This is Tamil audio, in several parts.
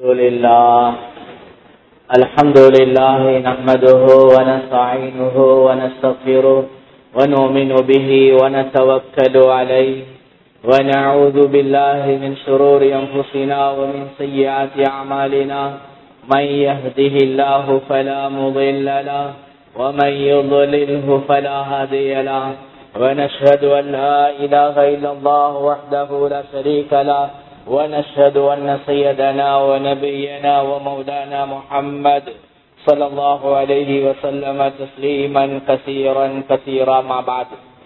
لله الحمد لله نحمده ونستعينه ونستغفره ونؤمن به ونتوكل عليه ونعوذ بالله من شرور أنفسنا ومن سيئات أعمالنا من يهده الله فلا مضل له ومن يضلله فلا هادي له ونشهد أن لا إله إلا الله وحده لا شريك له ونشهد أن سيدنا ونبينا ومولانا محمد صلى الله عليه وسلم تسليما كثيرا كثيرا ما بعد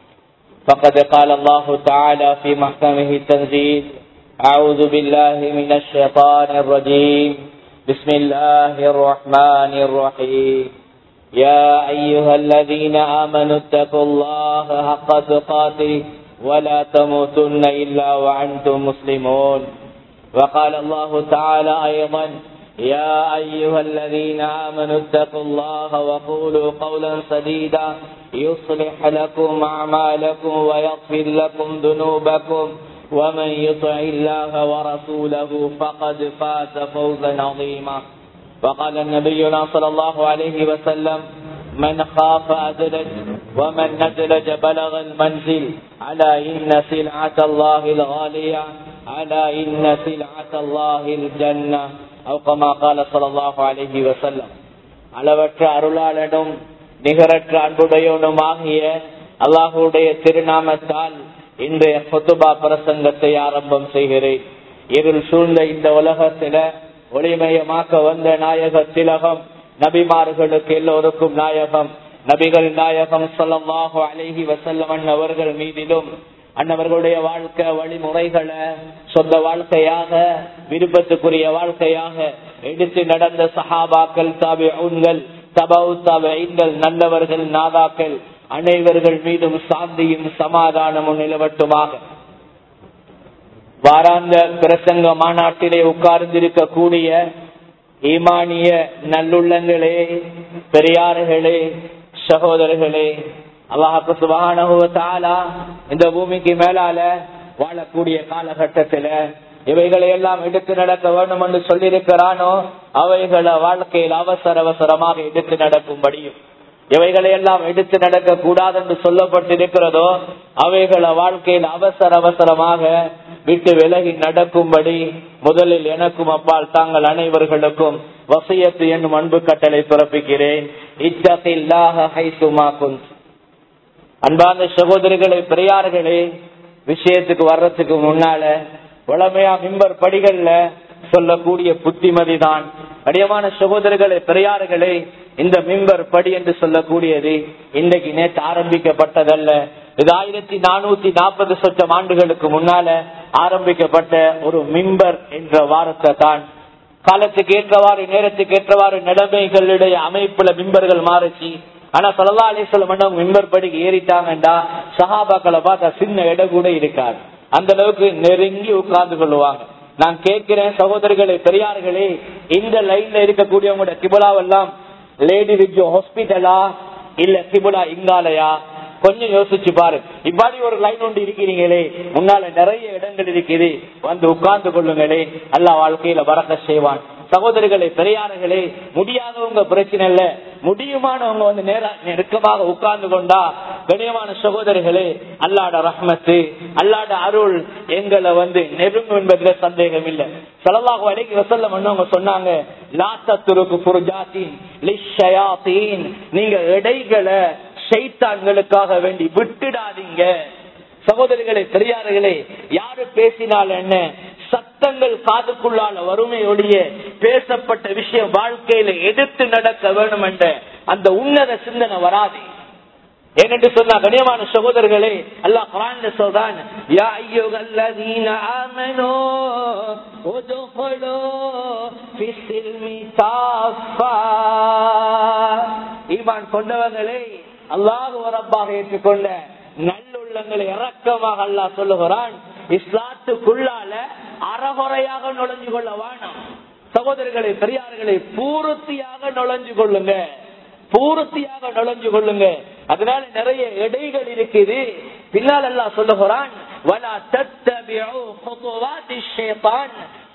فقد قال الله تعالى في محكمه التنزيل أعوذ بالله من الشيطان الرجيم بسم الله الرحمن الرحيم يا أيها الذين آمنوا اتقوا الله حق تقاته ولا تموتن إلا وأنتم مسلمون وقال الله تعالى أيضا يا أيها الذين آمنوا اتقوا الله وقولوا قولا سديدا يصلح لكم أعمالكم ويغفر لكم ذنوبكم ومن يطع الله ورسوله فقد فاز فوزا عظيما وقال نبينا صلى الله عليه وسلم من خاف أدلج ومن ندلج بلغ المنزل على إن سلعة الله الغالية على إن سلعة الله الجنة أو كما قال صلى الله عليه وسلم அளவற்ற அருளாளனும் நிகரற்ற அன்புடையவனும் ஆகிய அல்லாஹுடைய திருநாமத்தால் இன்றைய சொத்துபா பிரசங்கத்தை ஆரம்பம் செய்கிறேன் இருள் சூழ்ந்த இந்த உலகத்தில ஒளிமயமாக்க வந்த நாயக திலகம் நபிமார்களுக்கு எல்லோருக்கும் நாயகம் நபிகள் நாயகம் சொல்லமாக அழகி வசல்லமன் அவர்கள் மீதிலும் அன்னவர்களுடைய வாழ்க்கை வழிமுறைகளை சொந்த வாழ்க்கையாக விருப்பத்துக்குரிய வாழ்க்கையாக எடுத்து நடந்த சஹாபாக்கள் தாபி உண்கள் தபவு தபைங்கள் நல்லவர்கள் நாதாக்கள் அனைவர்கள் மீதும் சாந்தியும் சமாதானமும் நிலவட்டுமாக வாராந்த பிரசங்க மாநாட்டிலே உட்கார்ந்திருக்கக்கூடிய ஈமானிய நல்லுள்ளங்களே பெரியார்களே சகோதரர்களே அல்லாஹாக்கு சுபானுவத்தாலா இந்த பூமிக்கு மேலால வாழக்கூடிய காலகட்டத்துல இவைகளை எல்லாம் எடுத்து நடக்க வேண்டும் என்று சொல்லியிருக்கிறானோ அவைகளை வாழ்க்கையில் அவசர அவசரமாக எடுத்து நடக்கும்படியும் இவைகளை எல்லாம் எடுத்து நடக்க கூடாது என்று சொல்லப்பட்டிருக்கிறதோ அவைகளை வாழ்க்கையில் அவசர அவசரமாக விட்டு விலகி நடக்கும்படி முதலில் எனக்கும் அப்பால் தாங்கள் அனைவர்களுக்கும் வசியத்து என்னும் அன்பு கட்டளை பிறப்பிக்கிறேன் அன்பார்ந்த சகோதரிகளே பெரியார்களே விஷயத்துக்கு வர்றதுக்கு முன்னால உளமையா மிம்பர் படிகள்ல சொல்லக்கூடிய புத்திமதி தான் அடியமான சகோதரர்களே பெரியார்களே இந்த மிம்பர் படி என்று சொல்லக்கூடியது இன்றைக்கு நேற்று ஆரம்பிக்கப்பட்டதல்ல இது ஆயிரத்தி நானூத்தி நாற்பது சொச்சம் ஆண்டுகளுக்கு முன்னால ஆரம்பிக்கப்பட்ட ஒரு மிம்பர் என்ற வாரத்தை தான் காலத்துக்கு ஏற்றவாறு நேரத்துக்கு ஏற்றவாறு நிலைமைகளுடைய அமைப்புல மிம்பர்கள் மாறுச்சு ஆனா சலதா அலிஸ்வலம் மன்னவங்க மிம்பர் படிக்கு ஏறிட்டாங்கண்டா சஹாபாக்களை பார்த்தா சின்ன இடம் கூட இருக்காது அந்த அளவுக்கு நெருங்கி உட்கார்ந்து கொள்ளுவாங்க நான் கேட்கிறேன் சகோதரர்களே பெரியார்களே இந்த லைன்ல இருக்கக்கூடியவங்களோட கிபுலாவெல்லாம் லேடி விஜ் ஹாஸ்பிட்டலா இல்ல கிபுலா இங்காலயா கொஞ்சம் யோசிச்சு பாரு இவ்வாறு ஒரு லைன் ஒன்று இருக்கிறீங்களே முன்னால நிறைய இடங்கள் இருக்குது வந்து உட்கார்ந்து கொள்ளுங்களே அல்லா வாழ்க்கையில வரக்க செய்வான் சகோதரிகளே பெரியார்களே முடியாதவங்க பிரச்சனை இல்ல முடியுமானவங்க வந்து நேர நெருக்கமாக உட்கார்ந்து கொண்டா கணியமான சகோதரிகளே அல்லாட ரஹ்மத்து அல்லாட அருள் எங்களை வந்து நெருங்கும் என்பதுல சந்தேகம் இல்லை செலவாக வரைக்கும் வசல்ல மன்னவங்க சொன்னாங்க லாத்தத்துருக்கு புருஜாத்தின் நீங்க இடைகளை சைத்தான்களுக்காக வேண்டி விட்டுடாதீங்க சகோதரிகளே பெரியார்களே யாரு பேசினால் என்ன சத்தங்கள் காதுக்குள்ளால வறுமை ஒழிய பேசப்பட்ட விஷயம் வாழ்க்கையில எடுத்து நடக்க வேணும் என்ற அந்த உன்னத சிந்தனை வராது ஏனென்று சொன்னா கனியமான சகோதரர்களே அல்லாஹ் குரான்ல சொல்றான் யா அய்யுகல்லதீன ஆமனூ உதுகுலு ஃபிஸ்ஸில்மி காஃபா ஈமான் கொண்டவர்களே அல்லாஹ் ரப்பாக ஏற்றுக்கொண்ட நல்லுள்ளங்களை இறக்கமாக அல்லாஹ் சொல்லுகிறான் இஸ்லாத்துக்குள்ளால அறகுறையாக நுழைஞ்சு கொள்ள வேணும் சகோதரர்களை பெரியார்களை பூர்த்தியாக நுழைஞ்சு கொள்ளுங்க பூர்த்தியாக நுழைஞ்சு கொள்ளுங்க அதனால நிறைய எடைகள் இருக்குது பின்னால் எல்லாம் சொல்லுகிறான்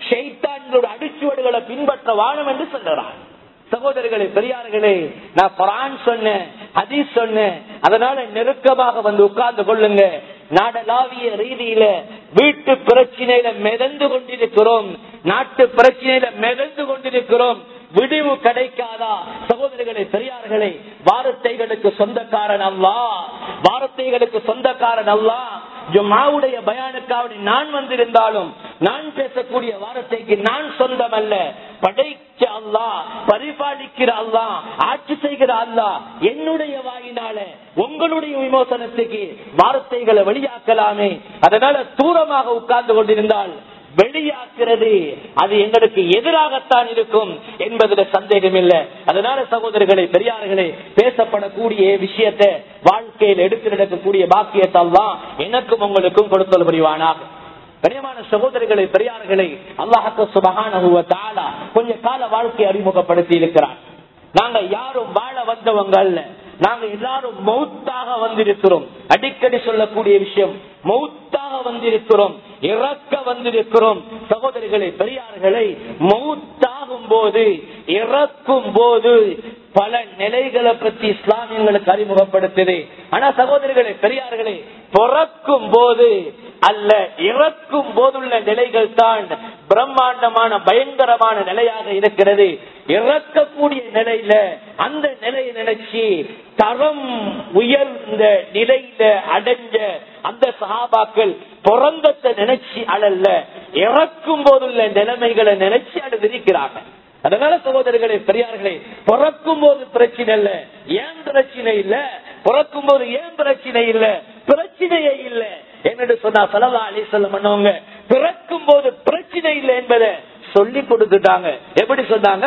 ஷைத்தான்களோட அடிச்சுவடுகளை பின்பற்ற வாழும் என்று சொல்லுறான் சகோதரர்களே பெரியார்களே நான் குரான் சொன்னேன் ஹதீஸ் சொன்னேன் அதனால நெருக்கமாக வந்து உட்கார்ந்து கொள்ளுங்க நாடளாவிய ரீதியில வீட்டு பிரச்சனையில மிதந்து கொண்டிருக்கிறோம் நாட்டு பிரச்சனையில மிதந்து கொண்டிருக்கிறோம் விடிவு கிடைக்காதா சகோதரிகளே பெரியார்களே வார்த்தைகளுக்கு சொந்தக்காரன் அல்லா வார்த்தைகளுக்கு சொந்தக்காரன் அல்லா ஜுமாவுடைய பயானுக்காவது நான் வந்திருந்தாலும் நான் பேசக்கூடிய வார்த்தைக்கு நான் சொந்தம் அல்ல படைச்ச அல்லா பரிபாலிக்கிற அல்லா ஆட்சி செய்கிற அல்லா என்னுடைய வாயினால உங்களுடைய விமோசனத்துக்கு வார்த்தைகளை வெளியாக்கலாமே அதனால தூரமாக உட்கார்ந்து கொண்டிருந்தால் வெளியாக்குறது அது எங்களுக்கு எதிராகத்தான் இருக்கும் என்பதுல சந்தேகம் இல்லை அதனால சகோதரர்களே பெரியார்களே பேசப்படக்கூடிய விஷயத்தை வாழ்க்கையில் எடுத்து நடக்கக்கூடிய பாக்கியத்தால் தான் எனக்கும் உங்களுக்கும் கொடுத்தல் புரிவானாக கனியமான சகோதரிகளை பெரியார்களை அல்லாஹக்க சுபகான கொஞ்ச கால வாழ்க்கை அறிமுகப்படுத்தி இருக்கிறார் நாங்க யாரும் வாழ வந்தவங்க அல்ல நாங்க எல்லாரும் மௌத்தாக வந்திருக்கிறோம் அடிக்கடி சொல்லக்கூடிய விஷயம் மௌத்தாக வந்திருக்கிறோம் இறக்க வந்திருக்கிறோம் சகோதரிகளை பெரியார்களை மௌத்தாகும் போது இறக்கும் போது பல நிலைகளை பற்றி இஸ்லாமியங்களுக்கு அறிமுகப்படுத்துது ஆனா சகோதரிகளை பெரியார்களே பிறக்கும் போது அல்ல இறக்கும் போதுள்ள நிலைகள் தான் பிரம்மாண்டமான பயங்கரமான நிலையாக இருக்கிறது இறக்கக்கூடிய நிலையில அந்த நிலையை நினைச்சு தரம் உயர்ந்த நிலையில அடைஞ்ச அந்த சகாபாக்கள் பிறந்தத்தை நினைச்சு அழல்ல இறக்கும் போதுள்ள நிலைமைகளை நினைச்சு அழுதிருக்கிறாங்க அதனால சகோதரர்களே பெரியார்களே பிறக்கும் போது பிரச்சனை இல்ல ஏன் பிரச்சனை இல்ல பிறக்கும் போது ஏன் பிரச்சனை இல்ல பிரச்சனையே இல்ல என்னன்னு சொன்னா சலவா அலி சொல்ல பண்ணவங்க பிறக்கும் போது பிரச்சனை இல்லை என்பதை சொல்லி கொடுத்துட்டாங்க எப்படி சொன்னாங்க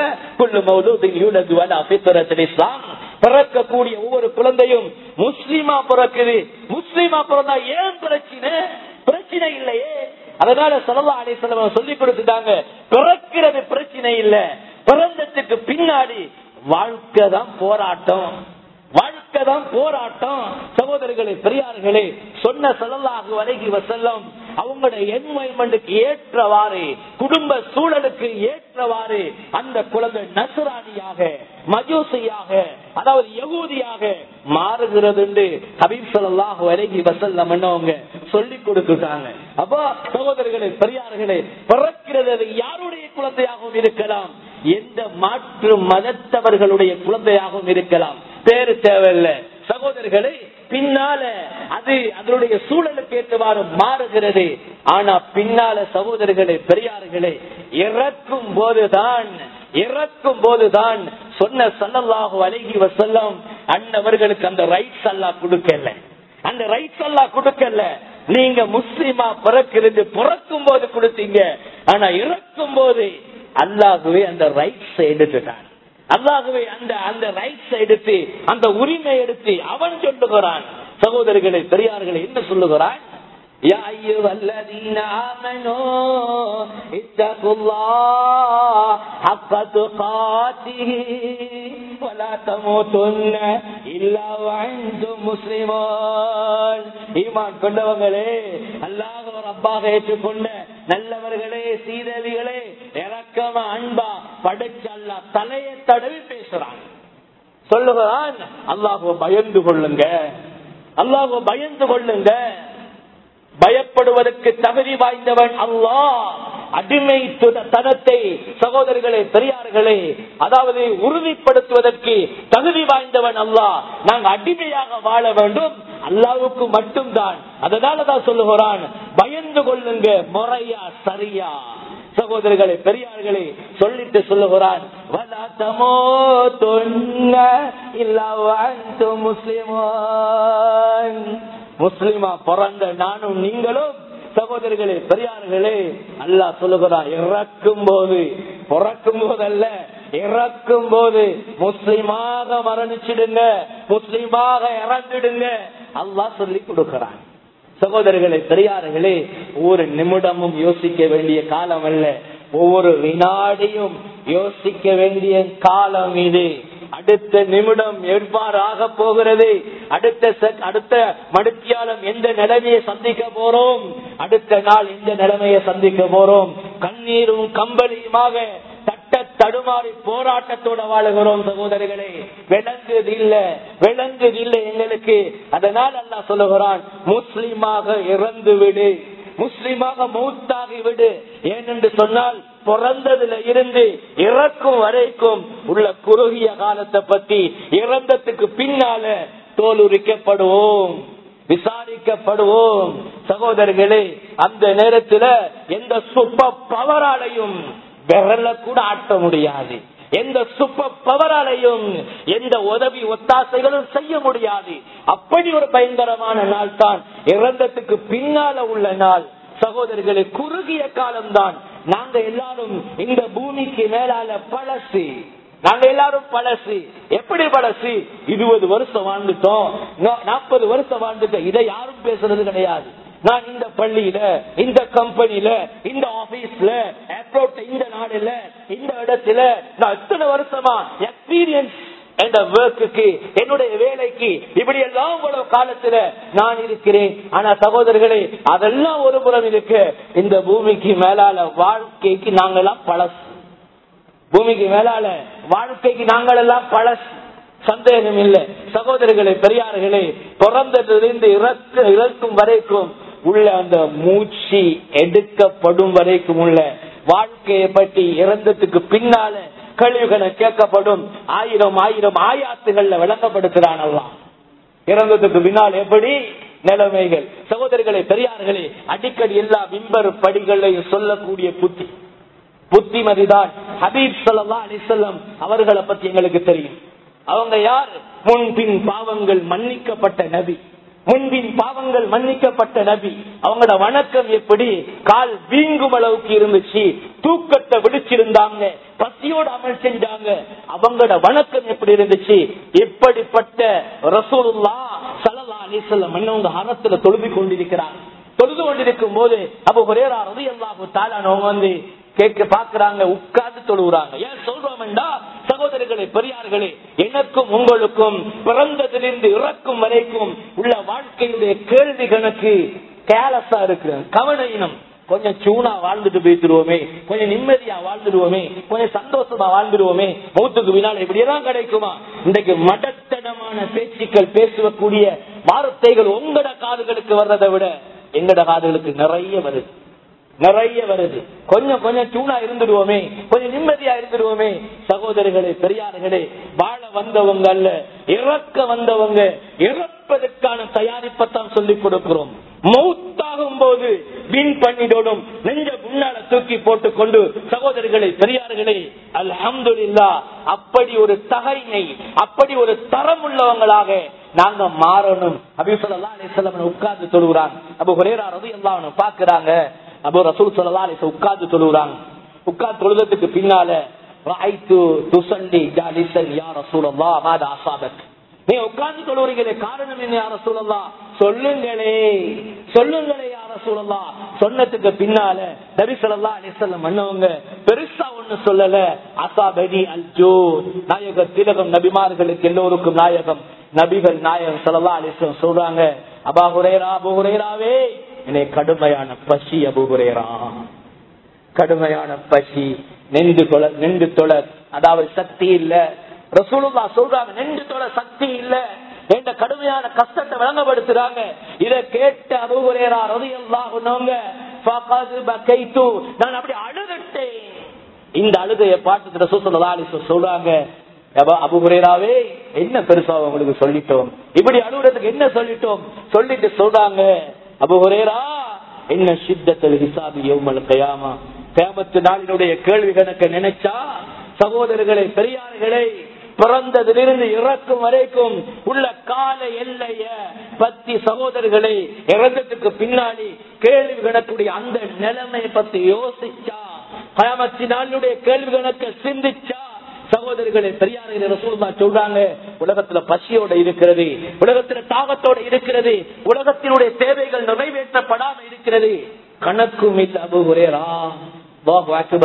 இஸ்லாம் பிறக்கக்கூடிய ஒவ்வொரு குழந்தையும் முஸ்லீமா பிறக்குது முஸ்லீமா பிறந்தா ஏன் பிரச்சனை பிரச்சனை இல்லையே அதனால சலவா அலி சொல்லி கொடுத்துட்டாங்க பிறக்கிறது பிரச்சனை இல்ல பிறந்ததுக்கு பின்னாடி வாழ்க்கை தான் போராட்டம் வாழ்க்கை தான் போராட்டம் சகோதரர்களே பெரியார்களே சொன்ன செலவாக வரைகி வசல்லம் அவங்களுடைய என்வாய்மெண்ட்டுக்கு ஏற்றவாறு குடும்ப சூழலுக்கு ஏற்றவாறு அந்த குழந்தை நசுராணியாக மஜூசியாக அதாவது யகூதியாக மாறுகிறது என்று ஹபீப் சல்லாஹ் வரைகி வசல்லம் அவங்க சொல்லி கொடுத்துட்டாங்க அப்ப சகோதரர்களே பெரியார்களே பிறக்கிறது யாருடைய குழந்தையாகவும் இருக்கலாம் எந்த மாற்று மதத்தவர்களுடைய குழந்தையாகவும் இருக்கலாம் பேரு தேவையில்லை சகோதரர்களே பின்னால அது அதனுடைய சூழலுக்கு ஏற்றவாறு மாறுகிறது ஆனா பின்னால சகோதரர்களே பெரியார்களே இறக்கும் போதுதான் இறக்கும் போதுதான் சொன்ன சல்லல்லாஹு அழகி வசல்லம் அண்ணவர்களுக்கு அந்த ரைட்ஸ் எல்லாம் கொடுக்கல அந்த ரைட்ஸ் எல்லாம் கொடுக்கல நீங்க முஸ்லிமா பிறக்கிறது பிறக்கும் போது கொடுத்தீங்க ஆனா இறக்கும் போது அல்லாகவே அந்த ரைட்ஸ் எடுத்துட்டான் அல்லாகவே அந்த அந்த ரைட்ஸ் எடுத்து அந்த உரிமை எடுத்து அவன் சொல்லுகிறான் சகோதரர்களை பெரியார்களை என்ன சொல்லுகிறான் يا أيها الذين آمنوا اتقوا الله حق تقاته ولا تموتن إلا وأنتم مسلمون ஈமான் கொண்டவங்களே அல்லாஹ் ரப்பாக ஏற்றுக்கொண்ட நல்லவர்களே சீதவிகளே இறக்கமா அன்பா படைச்ச அல்லா தலையை தடவி பேசுறான் சொல்லுகிறான் அல்லாஹுவ பயந்து கொள்ளுங்க அல்லாஹுவ பயந்து கொள்ளுங்க பயப்படுவதற்கு தகுதி வாய்ந்தவன் அல்லாஹ் அடிமை தனத்தை சகோதரர்களே பெரியார்களே அதாவது உறுதிப்படுத்துவதற்கு தகுதி வாய்ந்தவன் அல்லாஹ் நாங்க அடிமையாக வாழ வேண்டும் அல்லாவுக்கு மட்டும்தான் அதனாலதான் சொல்லுகிறான் பயந்து கொள்ளுங்க முறையா சரியா சகோதரர்களே பெரியார்களே சொல்லிட்டு சொல்லுகிறான் முஸ்லிமா பிறந்த நானும் நீங்களும் சகோதரர்களே பெரியார்களே அல்லா சொல்லுகிறான் இறக்கும் போது பிறக்கும் போதல்ல இறக்கும் போது முஸ்லிமாக மரணிச்சிடுங்க முஸ்லிமாக இறந்துடுங்க அல்லா சொல்லி கொடுக்கிறான் சகோதரர்களே பெரியார்களே ஒவ்வொரு நிமிடமும் யோசிக்க வேண்டிய காலம் அல்ல ஒவ்வொரு வினாடியும் யோசிக்க வேண்டிய காலம் இது அடுத்த நிமிடம் எவ்வாறு ஆக போகிறது அடுத்த அடுத்த மடுத்தியாலம் எந்த நிலைமையை சந்திக்க போறோம் அடுத்த நாள் எந்த நிலைமையை சந்திக்க போறோம் கண்ணீரும் கம்பளியுமாக தட்ட தடுமாறி போராட்டத்தோட வாழுகிறோம் சகோதரர்களே விளங்குது இல்ல விளங்குது இல்ல எங்களுக்கு அதனால் அல்லாஹ் சொல்லுகிறான் முஸ்லிமாக இறந்து விடு முஸ்லிமாக மௌத்தாகி விடு ஏனென்று சொன்னால் பிறந்ததுல இருந்து இறக்கும் வரைக்கும் உள்ள குறுகிய காலத்தை பத்தி இறந்ததுக்கு பின்னால தோலுரிக்கப்படுவோம் விசாரிக்கப்படுவோம் சகோதரர்களே அந்த நேரத்துல எந்த சூப்பர் பவராலையும் விரல கூட ஆட்ட முடியாது எந்த சூப்பர் பவராலையும் எந்த உதவி ஒத்தாசைகளும் செய்ய முடியாது அப்படி ஒரு பயங்கரமான நாள் தான் இறந்ததுக்கு பின்னால உள்ள நாள் சகோதரர்களே குறுகிய காலம்தான் நாங்க எல்லாரும் இந்த பூமிக்கு மேலால பழசு நாங்க எல்லாரும் பழசு எப்படி பழசு இருபது வருஷம் வாழ்ந்துட்டோம் நாற்பது வருஷம் வாழ்ந்துட்டோம் இதை யாரும் பேசுறது கிடையாது நான் இந்த பள்ளியில இந்த கம்பெனில இந்த ஆபீஸ்ல அப்ரோட் இந்த நாடுல இந்த இடத்துல நான் எத்தனை வருஷமா எக்ஸ்பீரியன்ஸ் என்ற ஒர்க்குக்கு என்னுடைய வேலைக்கு இப்படி எல்லாம் இவ்வளவு காலத்துல நான் இருக்கிறேன் ஆனா சகோதரர்களே அதெல்லாம் ஒரு புறம் இருக்கு இந்த பூமிக்கு மேலால வாழ்க்கைக்கு நாங்கெல்லாம் பழசு பூமிக்கு மேலால வாழ்க்கைக்கு நாங்கள் எல்லாம் பழசு சந்தேகம் இல்லை சகோதரர்களே பெரியார்களே பிறந்ததிலிருந்து இறக்க இறக்கும் வரைக்கும் உள்ள அந்த மூச்சு எடுக்கப்படும் வரைக்கும் உள்ள வாழ்க்கையை பற்றி இறந்ததுக்கு பின்னால கழிவுகளை கேட்கப்படும் ஆயிரம் ஆயிரம் ஆயாத்துகள்ல விளங்கப்படுத்துறான் எல்லாம் இறந்ததுக்கு பின்னால் எப்படி நிலைமைகள் சகோதரிகளை பெரியார்களே அடிக்கடி எல்லா மிம்பர் படிகளையும் சொல்லக்கூடிய புத்தி புத்திமதிதான் ஹபீப் சல்லா அலிசல்லம் அவர்களை பத்தி எங்களுக்கு தெரியும் அவங்க யார் முன்பின் பாவங்கள் மன்னிக்கப்பட்ட நபி முன்பின் பாவங்கள் மன்னிக்கப்பட்ட நபி அவங்களோட வணக்கம் எப்படி கால் வீங்கும் அளவுக்கு இருந்துச்சு தூக்கத்தை விடுச்சிருந்தாங்க பசியோட அமல் செஞ்சாங்க அவங்களோட வணக்கம் எப்படி இருந்துச்சு இப்படிப்பட்ட ரசூலுல்லா சலல்லா அலிசல்லம் மன்னவங்க ஹரத்துல தொழுது கொண்டிருக்கிறாங்க தொழுது கொண்டிருக்கும் போது அப்ப ஒரே ரவி அல்லாஹு தாலானவங்க வந்து கேட்க பாக்குறாங்க உட்கார்ந்து தொழுகிறாங்க ஏன் சொல்றோம்டா சகோதரர்களே பெரியார்களே எனக்கும் உங்களுக்கும் பிறந்ததிலிருந்து இறக்கும் வரைக்கும் உள்ள வாழ்க்கையுடைய கேள்வி கணக்கு கேலஸா இருக்கு கவன இனம் கொஞ்சம் சூனா வாழ்ந்துட்டு போய்த்துருவோமே கொஞ்சம் நிம்மதியா வாழ்ந்துடுவோமே கொஞ்சம் சந்தோஷமா வாழ்ந்துடுவோமே மூத்துக்கு வினால் இப்படியெல்லாம் கிடைக்குமா இன்றைக்கு மடத்தனமான பேச்சுக்கள் பேசக்கூடிய வார்த்தைகள் உங்களோட காதுகளுக்கு வர்றதை விட எங்கட காதுகளுக்கு நிறைய வருது நிறைய வருது கொஞ்சம் கொஞ்சம் சூனா இருந்துடுவோமே கொஞ்சம் நிம்மதியா இருந்துடுவோமே சகோதரிகளே பெரியார்களே வாழ வந்தவங்க அல்ல இறக்க வந்தவங்க இறப்பதற்கான தயாரிப்பத்தான் சொல்லிக் கொடுக்கிறோம் மௌத்தாகும் போது வீண் பண்ணிடோடும் நெஞ்ச முன்னால தூக்கி போட்டுக் கொண்டு சகோதரிகளை பெரியார்களே அல்ஹம்துலில்லா அப்படி ஒரு தகைமை அப்படி ஒரு தரம் உள்ளவங்களாக நாங்க மாறணும் அபிசல்லா அலிசல்லம் உட்கார்ந்து தொழுகிறாங்க அப்ப ஒரே எல்லாம் பாக்குறாங்க அப்போ ரசூல் சொல்லா அலிச உட்கார்ந்து தொழுகிறாங்க உட்கார்ந்து தொழுதத்துக்கு பின்னால நீ உட்கார்ந்து தொழுகிறீங்களே காரணம் என்ன யார சூழல்லா சொல்லுங்களே சொல்லுங்களே யார சூழல்லா சொன்னதுக்கு பின்னால நபிசல்லா அலிசல்லம் மன்னவங்க பெருசா ஒண்ணு சொல்லல அசாபதி அல்ஜோ நாயக திலகம் நபிமார்களுக்கு எல்லோருக்கும் நாயகம் நபிகள் நாயகம் சல்லா அலிஸ்லம் சொல்றாங்க அபா ஹுரேரா அபு ஹுரேராவே என்னை கடுமையான பசி அபு ஹுரேரா கடுமையான பசி நெண்டு தொழ நெண்டு தொழ அதாவது சக்தி இல்ல ரசூலுல்லா சொல்றாங்க நெண்டு தொழ சக்தி இல்ல என்ற கடுமையான கஷ்டத்தை வழங்கப்படுத்துறாங்க இத கேட்டு அபுகுரேரா ரதியல்லாஹுனவங்க நான் அப்படி அழுதுட்டேன் இந்த அழுகையை பார்த்து ரசூலுல்லா சொல்றாங்க அபுகுரேராவே என்ன பெருசா உங்களுக்கு சொல்லிட்டோம் இப்படி அழுகுறதுக்கு என்ன சொல்லிட்டோம் சொல்லிட்டு சொல்றாங்க அபுகுரேரா என்ன சித்தத்தில் ஹிசாபி யௌமல் கயாமா கேமத்து நாளினுடைய கேள்வி கணக்க நினைச்சா சகோதரர்களை பெரியார்களை பிறந்ததிலிருந்து இறக்கும் வரைக்கும் உள்ள கால எல்லைய பத்தி சகோதரர்களை இறந்ததுக்கு பின்னாடி கேள்வி கணக்குடைய அந்த நிலைமை பத்தி யோசிச்சா கயாமத்தி நாளினுடைய கேள்வி கணக்க சிந்திச்சா சகோதரிகளை பெரியாரை ரசூல்லா சொல்றாங்க உலகத்துல பசியோட இருக்கிறது உலகத்துல தாகத்தோட இருக்கிறது உலகத்தினுடைய தேவைகள் நிறைவேற்றப்படாம இருக்கிறது கணக்கும் இல்ல அபு ஹுரேரா அக்பர்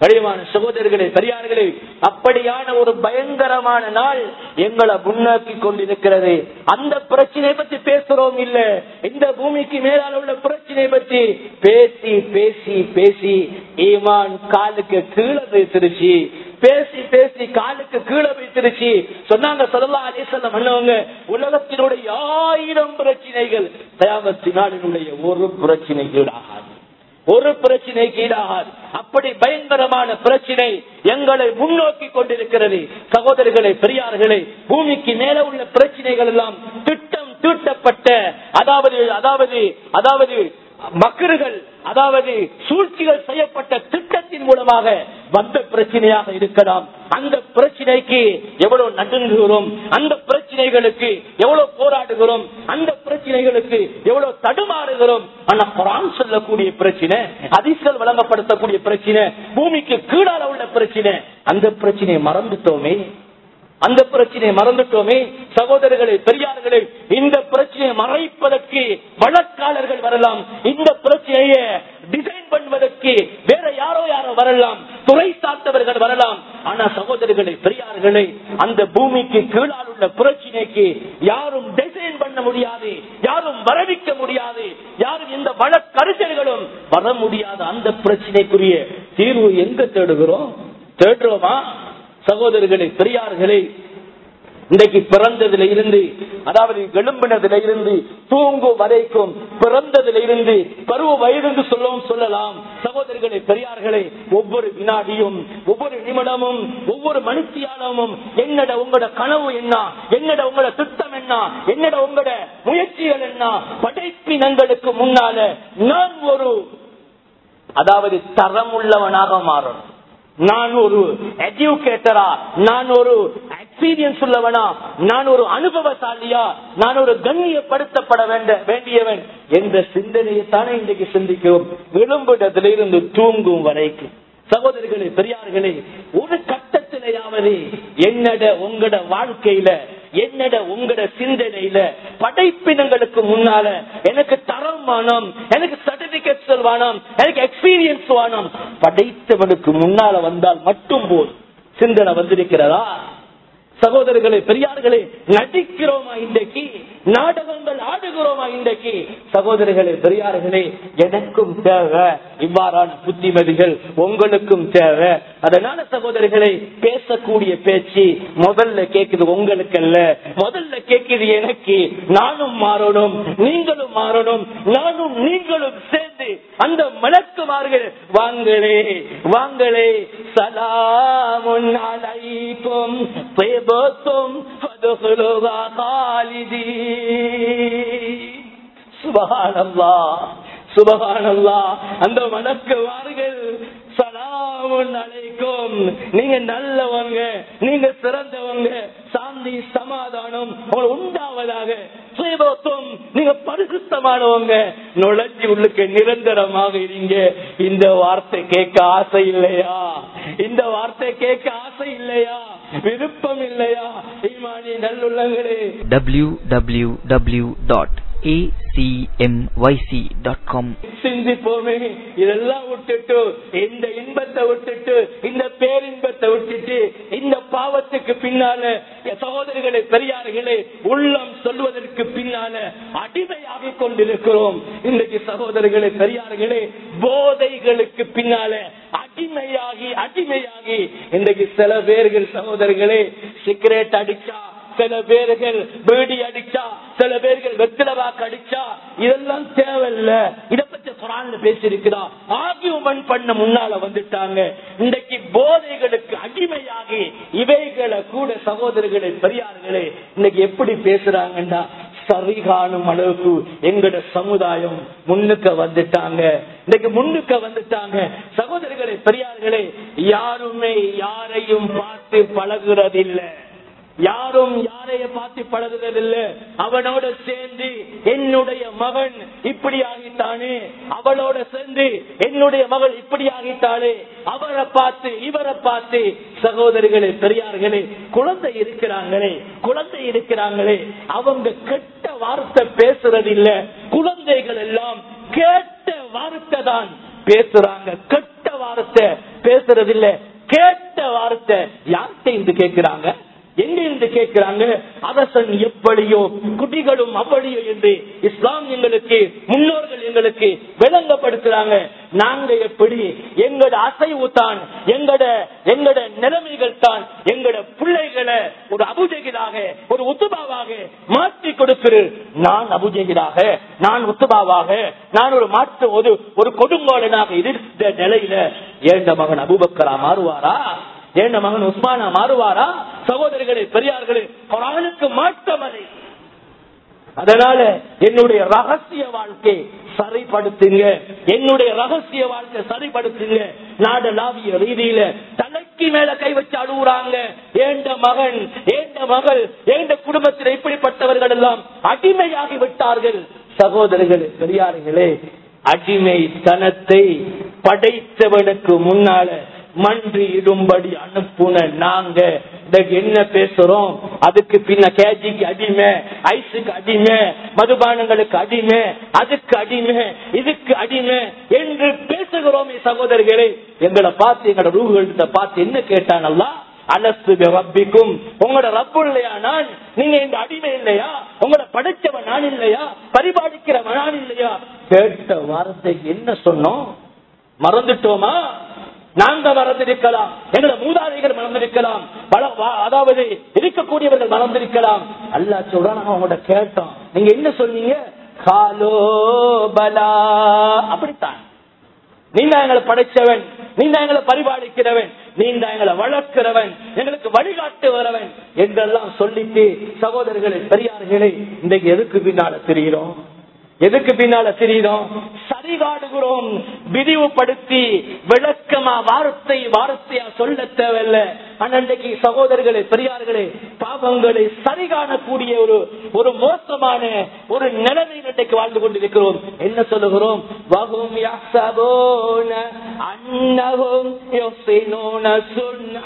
கடிமான சகோதரர்களே பெரியார்களே அப்படியான ஒரு பயங்கரமான நாள் எங்களை முன்னோக்கி கொண்டிருக்கிறது அந்த பிரச்சனை பத்தி பேசுறோம் இல்ல இந்த பூமிக்கு மேலால உள்ள பிரச்சனை பத்தி பேசி பேசி பேசி ஈமான் காலுக்கு கீழே வைத்திருச்சு பேசி பேசி காலுக்கு கீழே வைத்திருச்சு சொன்னாங்க சொல்லலாம் அலிசல்ல மன்னவங்க உலகத்தினுடைய ஆயிரம் பிரச்சனைகள் தயாமத்தினாலினுடைய ஒரு பிரச்சனை கீழாகாது ஒரு பிரச்சனைக்கு ஈடாகாது அப்படி பயங்கரமான பிரச்சனை எங்களை முன்னோக்கி கொண்டிருக்கிறது சகோதரர்களே பெரியார்களே பூமிக்கு மேல உள்ள பிரச்சனைகள் எல்லாம் திட்டம் தீட்டப்பட்ட அதாவது அதாவது அதாவது மக்கர்கள் அதாவது சூழ்ச்சிகள் செய்யப்பட்ட திட்டத்தின் மூலமாக வந்த பிரச்சனையாக இருக்கலாம் அந்த பிரச்சனைக்கு எவ்வளவு நடுங்குகிறோம் அந்த பிரச்சனைகளுக்கு எவ்வளவு போராடுகிறோம் அந்த பிரச்சனைகளுக்கு எவ்வளவு தடுமாறுகிறோம் ஆனா குரான் சொல்லக்கூடிய பிரச்சனை அதிசல் வழங்கப்படுத்தக்கூடிய பிரச்சனை பூமிக்கு கீழால உள்ள பிரச்சனை அந்த பிரச்சனையை மறந்துட்டோமே அந்த பிரச்சனையை மறந்துட்டோமே சகோதரர்களே பெரியார்களே இந்த பிரச்சனையை மறைப்பதற்கு வழக்காளர்கள் வரலாம் இந்த பிரச்சனையை டிசைன் பண்ணுவதற்கு வேற யாரோ யாரோ வரலாம் துறை சார்ந்தவர்கள் வரலாம் ஆனா சகோதரர்களே பெரியார்களே அந்த பூமிக்கு கீழால் உள்ள பிரச்சனைக்கு யாரும் டிசைன் பண்ண முடியாது யாரும் வரவிக்க முடியாது யாரும் இந்த வழக்கறிஞர்களும் வர முடியாத அந்த பிரச்சனைக்குரிய தீர்வு எங்க தேடுகிறோம் தேடுறோமா சகோதரர்களே பெரியார்களே இன்றைக்கு பிறந்ததுல இருந்து அதாவது எழும்பினதுல இருந்து தூங்கும் வரைக்கும் பிறந்ததுல இருந்து பருவ வயது சொல்லவும் சொல்லலாம் சகோதரர்களே பெரியார்களே ஒவ்வொரு வினாடியும் ஒவ்வொரு நிமிடமும் ஒவ்வொரு மனுஷியானமும் என்னட உங்களோட கனவு என்ன என்னட உங்களோட திட்டம் என்ன என்னட உங்களோட முயற்சிகள் என்ன படைப்பினங்களுக்கு முன்னால நான் ஒரு அதாவது தரம் உள்ளவனாக மாறணும் நான் ஒரு எஜுகேட்டரா நான் ஒரு எக்ஸ்பீரியன்ஸ் உள்ளவனா நான் ஒரு அனுபவசாலியா நான் ஒரு கண்ணியப்படுத்தப்பட வேண்ட வேண்டியவன் என்ற சிந்தனையை தானே இன்றைக்கு சிந்திக்கிறோம் விளம்பிடத்திலிருந்து தூங்கும் வரைக்கும் சகோதரிகளே பெரியார்களே ஒரு கட்டத்திலேயாவது என்னட உங்களோட வாழ்க்கையில என்னட உங்களோட சிந்தனையில படைப்பினங்களுக்கு முன்னால எனக்கு தரம் வேணும் எனக்கு சர்டிபிகேட் வேணும் எனக்கு எக்ஸ்பீரியன்ஸ் வேணும் படைத்தவனுக்கு முன்னால வந்தால் மட்டும் போதும் சிந்தனை வந்திருக்கிறதா சகோதரர்களே பெரியார்களே நடிக்கிறோமா இன்றைக்கு நாடகங்கள் ஆடுகிறோமா இன்றைக்கு சகோதரர்களே பெரியார்களே எனக்கும் தேவை இவ்வாறான புத்திமதிகள் உங்களுக்கும் தேவை அதனால சகோதரர்களை பேசக்கூடிய பேச்சு முதல்ல கேக்குது உங்களுக்கு அல்ல முதல்ல கேக்குது எனக்கு நானும் மாறணும் நீங்களும் மாறணும் நானும் நீங்களும் சேர்ந்து அந்த மலக்குமார்கள் வாங்களே வாங்களே சலாமுன் அலைக்கும் طيبتم فادخلوها خالدين سبحان الله சுபகான் அந்த வணக்குவார்கள் சலாமுன் அழைக்கும் நீங்க நல்லவங்க நீங்க சிறந்தவங்க சாந்தி சமாதானம் உங்களுக்கு உண்டாவதாக சுயபோத்தும் நீங்க பரிசுத்தமானவங்க நுழைஞ்சி உள்ளுக்கு நிரந்தரமாக இருங்க இந்த வார்த்தை கேட்க ஆசை இல்லையா இந்த வார்த்தை கேட்க ஆசை இல்லையா விருப்பம் இல்லையா ஈமானி நல்லுள்ளங்களே www.acmyc.com சிந்திப்போமே இதெல்லாம் விட்டுட்டு இந்த இன்பத்தை விட்டுட்டு இந்த பேரின்பத்தை விட்டுட்டு இந்த பாவத்துக்கு பின்னால சகோதரிகளே பெரியார்களே உள்ளம் சொல்வதற்கு பின்னால அடிமையாகிக் கொண்டிருக்கிறோம் இன்றைக்கு சகோதரர்களே பெரியார்களே போதைகளுக்கு பின்னால அடிமையாகி அடிமையாகி இன்றைக்கு சில பேர்கள் சகோதரர்களே சிகரெட் அடிச்சா சில பேர்கள் பீடி அடிச்சா சில பேர்கள் வெத்திலவாக்கு அடிச்சா இதெல்லாம் தேவையில்ல இத பத்தி குரான்ல பேசியிருக்கிறா ஆகியமன் பண்ண முன்னால வந்துட்டாங்க இன்றைக்கு போதைகளுக்கு அடிமையாகி இவைகளை கூட சகோதரர்களே பெரியார்களே இன்னைக்கு எப்படி பேசுறாங்கன்னா சரி காணும் அளவுக்கு எங்கட சமுதாயம் முன்னுக்க வந்துட்டாங்க இன்னைக்கு முன்னுக்க வந்துட்டாங்க சகோதரர்களே பெரியார்களே யாருமே யாரையும் பார்த்து பழகுறதில்லை யாரும் யாரைய பார்த்து பழகுவதில்லை அவனோட சேர்ந்து என்னுடைய மகன் இப்படி ஆகிட்டானே அவளோட சேர்ந்து என்னுடைய மகள் இப்படி ஆகிட்டாளே அவரை பார்த்து இவரை பார்த்து சகோதரிகளே பெரியார்களே குழந்தை இருக்கிறாங்களே குழந்தை இருக்கிறாங்களே அவங்க கெட்ட வார்த்தை பேசுறதில்ல குழந்தைகள் எல்லாம் கேட்ட வார்த்தை தான் பேசுறாங்க கெட்ட வார்த்தை பேசுறது இல்ல கேட்ட வார்த்தை யார்கிட்ட இருந்து கேட்கிறாங்க எங்க இருந்து கேட்கிறாங்க அரசன் எப்படியோ குடிகளும் அப்படியோ என்று இஸ்லாம் எங்களுக்கு முன்னோர்கள் எங்களுக்கு விளங்கப்படுத்துறாங்க நாங்க எப்படி எங்கட அசைவு தான் எங்கட எங்கட நிலைமைகள் தான் எங்கட பிள்ளைகளை ஒரு அபுஜகிலாக ஒரு உத்துபாவாக மாற்றி கொடுக்கிற நான் அபுஜகிலாக நான் உத்துபாவாக நான் ஒரு மாற்று ஒரு ஒரு கொடுங்கோலனாக இருந்த நிலையில ஏண்ட மகன் அபுபக்கரா மாறுவாரா ஏண்ட மகன் உஸ்மானா மாறுவாரா சகோதரிகளே பெரியார்களே குரானுக்கு மாற்றமதை அதனால என்னுடைய ரகசிய வாழ்க்கை சரிப்படுத்துங்க என்னுடைய ரகசிய வாழ்க்கை சரிப்படுத்துங்க நாடலாவிய ரீதியில தலைக்கு மேல கை வச்சு அழுகுறாங்க ஏண்ட மகன் ஏண்ட மகள் ஏண்ட குடும்பத்தில் இப்படிப்பட்டவர்கள் எல்லாம் அடிமையாகி விட்டார்கள் சகோதரர்களே பெரியார்களே அடிமை தனத்தை படைத்தவனுக்கு முன்னால மன்றி இடும்படி அனுப்புன நாங்க இன்னைக்கு என்ன பேசுறோம் அதுக்கு பின்ன கேஜிக்கு அடிமை ஐஸுக்கு அடிமை மதுபானங்களுக்கு அடிமை அதுக்கு அடிமை இதுக்கு அடிமை என்று பேசுகிறோமே சகோதரர்களே எங்களை பார்த்து எங்களோட ரூகுகள்கிட்ட பார்த்து என்ன கேட்டானல்லா அலசு ரப்பிக்கும் உங்களோட ரப்பு இல்லையா நான் நீங்க எங்க அடிமை இல்லையா உங்களோட படைச்சவன் நான் இல்லையா பரிபாலிக்கிறவன் நான் இல்லையா கேட்ட வார்த்தைக்கு என்ன சொன்னோம் மறந்துட்டோமா நாங்க மறந்திருக்கலாம் எங்களை மூதாதைகள் மறந்திருக்கலாம் பல வா- அதாவது இருக்கக்கூடியவர்கள் மறந்திருக்கலாம் அல்லா சொல்றான் நாங்க அவங்கள்ட்ட கேட்டோம் நீங்க என்ன சொன்னீங்க காலோ பலா அப்படித்தான் நீ தான் எங்களை படைச்சவன் நீ தான் எங்களை பரிபாலிக்கிறவன் நீ தான் எங்களை வளர்க்கிறவன் எங்களுக்கு வழிகாட்டுகிறவன் என்றெல்லாம் சொல்லிட்டு சகோதரர்களே பெரியார்களே இன்றைக்கு எதுக்கு பின்னால தெரிகிறோம் எதுக்கு பின்னால தெரியுதோம் சரி காடுகிறோம் விரிவுபடுத்தி விளக்கமா வார்த்தை வார்த்தையா சொல்ல தேவையில்ல ஆனா இன்றைக்கு சகோதரர்களே பெரியார்களே பாவங்களை சரி காணக்கூடிய ஒரு ஒரு மோசமான ஒரு நிலைமையில் இன்றைக்கு வாழ்ந்து கொண்டிருக்கிறோம் என்ன சொல்லுகிறோம் வகும் யஹ்சபூன அன்னஹும் யுஹ்சினூன சுன்ஆ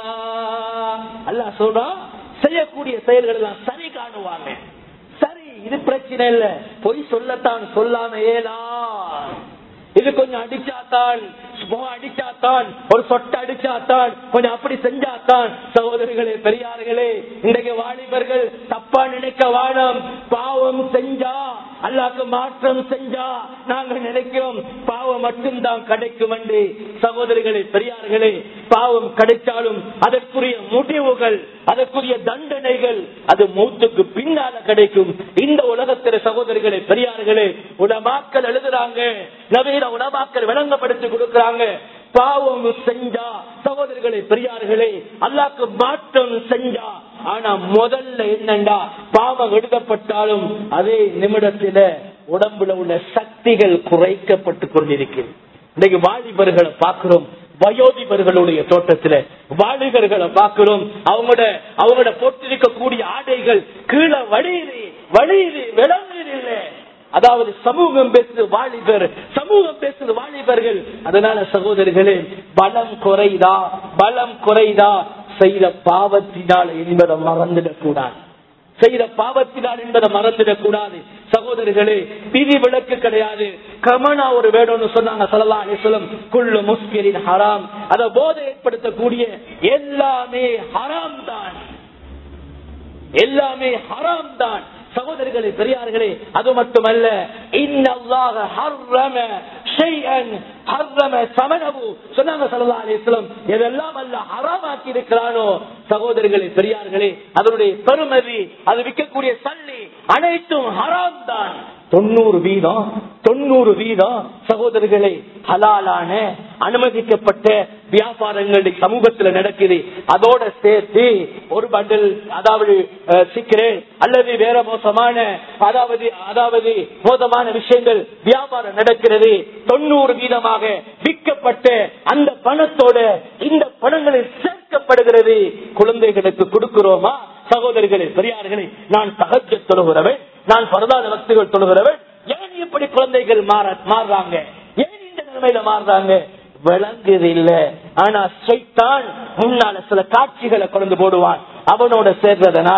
அல்லாஹ் சொல்றான் செய்யக்கூடிய செயல்கள் எல்லாம் சரி காணுவாங்க சரி இது பிரச்சனை இல்ல பொய் சொல்லத்தான் சொல்லாம ஏலா இது கொஞ்சம் அடிச்சாத்தான் முகம் அடிச்சாத்தான் ஒரு சொட்டை அடிச்சாத்தான் கொஞ்சம் அப்படி செஞ்சாத்தான் சகோதரிகளே பெரியார்களே இன்றைக்கு வாலிபர்கள் தப்பா நினைக்க வானம் பாவம் செஞ்சா அல்லாக்கு மாற்றம் செஞ்சா நாங்க நினைக்கிறோம் பாவம் மட்டும்தான் கிடைக்கும் என்று சகோதரிகளே பெரியார்களே பாவம் கிடைச்சாலும் அதற்குரிய முடிவுகள் அதற்குரிய தண்டனைகள் அது மூத்துக்கு பின்னால கிடைக்கும் இந்த உலகத்தில சகோதரிகளே பெரியார்களே உலமாக்கள் எழுதுறாங்க நவீன உலமாக்கள் விளங்கப்படுத்தி கொடுக்கிறாங்க பாவம் செஞ்சா சகோதரிகளே பெரியார்களே அல்லாக்கு மாற்றம் செஞ்சா ஆனா முதல்ல என்னண்டா பாவம் எழுதப்பட்டாலும் அதே நிமிடத்தில உடம்புல உள்ள சக்திகள் குறைக்கப்பட்டு கொண்டிருக்கிறது இன்னைக்கு வாலிபர்களை பார்க்கிறோம் வயோதிபர்களுடைய தோட்டத்துல வாலிபர்களை பார்க்கிறோம் அவங்களோட அவங்களோட போட்டிருக்கக்கூடிய ஆடைகள் கீழே வழியுது வழியுது விளங்குது இல்லை அதாவது சமூகம் பேசுது வாலிபர் சமூகம் பேசுது வாலிபர்கள் அதனால சகோதரர்களே பலம் குறைதா பலம் குறைதா செய்த பாவத்தினால் என்பதை மறந்துடக் கூடாது செய்த பாவத்தினால் என்பதை மறந்துடக் கூடாது சகோதரர்களே பிரி விளக்கு கிடையாது கமனா ஒரு வேணும்னு சொன்னாங்க சொல்லலாம் அலிசலம் குள்ளு முஸ்கிரின் ஹராம் அதை போதை ஏற்படுத்தக்கூடிய எல்லாமே ஹராம் தான் எல்லாமே ஹராம் தான் சகோதரிகளே பெரியார்களே அது மட்டுமல்ல இன்னல்லாக ஹர்ரம ஷைஅன் ஹர்ரம சமனவு சொன்னாங்க ஸல்லல்லாஹு அலைஹி வஸல்லம் எதெல்லாம் அல்லாஹ் ஹராமாக்கி இருக்கிறானோ சகோதரிகளே பெரியார்களே அதனுடைய பெருமதி அது விற்கக்கூடிய சல்லி அனைத்தும் ஹராம் தான் தொண்ணூறு வீதம் தொண்ணூறு வீதம் சகோதரர்களே ஹலாலான அனுமதிக்கப்பட்ட வியாபாரங்கள் சமூகத்தில் நடக்குது அதோட சேர்த்து ஒரு பண்டல் அதாவது சிக்கரேட் அல்லது வேற மோசமான அதாவது அதாவது மோசமான விஷயங்கள் வியாபாரம் நடக்கிறது தொண்ணூறு வீதமாக விற்கப்பட்ட அந்த பணத்தோட இந்த பணங்களில் சேர்க்கப்படுகிறது குழந்தைகளுக்கு கொடுக்கிறோமா சகோதரிகளே பெரியார்களே நான் தகஜ தொழுகிறவன் நான் பரதாத பக்திகள் தொழுகிறவன் ஏன் இப்படி குழந்தைகள் மாற மாறுறாங்க ஏன் இந்த நிலைமையில மாறுறாங்க விளங்குது இல்ல ஆனா சைத்தான் முன்னால சில காட்சிகளை கொண்டு போடுவான் அவனோட சேர்றதுனால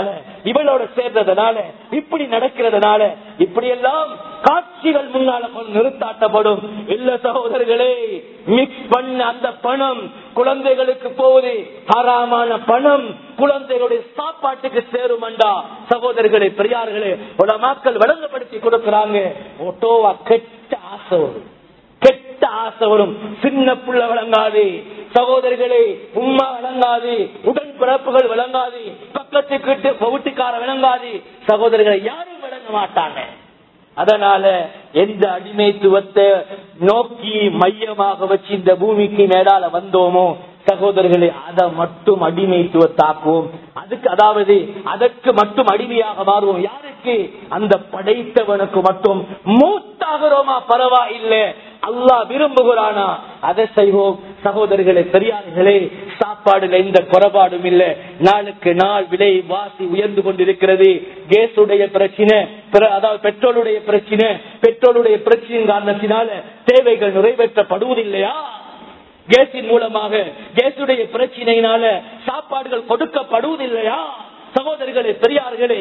இவளோட சேர்ந்ததுனால இப்படி நடக்கிறதுனால இப்படி எல்லாம் காட்சிகள் முன்னால கொண்டு நிறுத்தாட்டப்படும் இல்ல சகோதரர்களே மிக்ஸ் பண்ண அந்த பணம் குழந்தைகளுக்கு போகுது ஹராமான பணம் குழந்தைகளுடைய சாப்பாட்டுக்கு சேருமண்டா சகோதரர்களே பெரியார்களே உலமாக்கள் விளங்கப்படுத்தி கொடுக்கிறாங்க ஓட்டோவா கெட்ட ஆசை வரும் கெட்ட ஆசை வரும் சின்ன புள்ள விளங்காது சகோதரிகளே உம்மா விளங்காது உடன் பிறப்புகள் விளங்காது பக்கத்துக்கு வீட்டுக்கார விளங்காது சகோதரிகளை யாரும் விளங்க மாட்டாங்க அதனால எந்த அடிமைத்துவத்தை நோக்கி மையமாக வச்சு இந்த பூமிக்கு மேலால வந்தோமோ சகோதரர்களே அதை மட்டும் அடிமைத்துவத்தாக்குவோம் அதுக்கு அதாவது அதற்கு மட்டும் அடிமையாக மாறுவோம் யாருக்கு அந்த படைத்தவனுக்கு மட்டும் மூத்தாகிறோமா பரவாயில்லை அல்லாஹ் விரும்புகிறானா அதை செய்வோம் சகோதரர்களே பெரியார்களே சாப்பாடுல எந்த குறைபாடும் இல்லை நாளுக்கு நாள் விலை வாசி உயர்ந்து கொண்டிருக்கிறது கேஸுடைய பிரச்சனை அதாவது பெட்ரோலுடைய பிரச்சனை பெட்ரோலுடைய பிரச்சனையின் காரணத்தினால தேவைகள் நிறைவேற்றப்படுவதில்லையா கேஸின் மூலமாக கேஸுடைய பிரச்சனையினால சாப்பாடுகள் கொடுக்கப்படுவதில்லையா சகோதரிகளே பெரியார்களே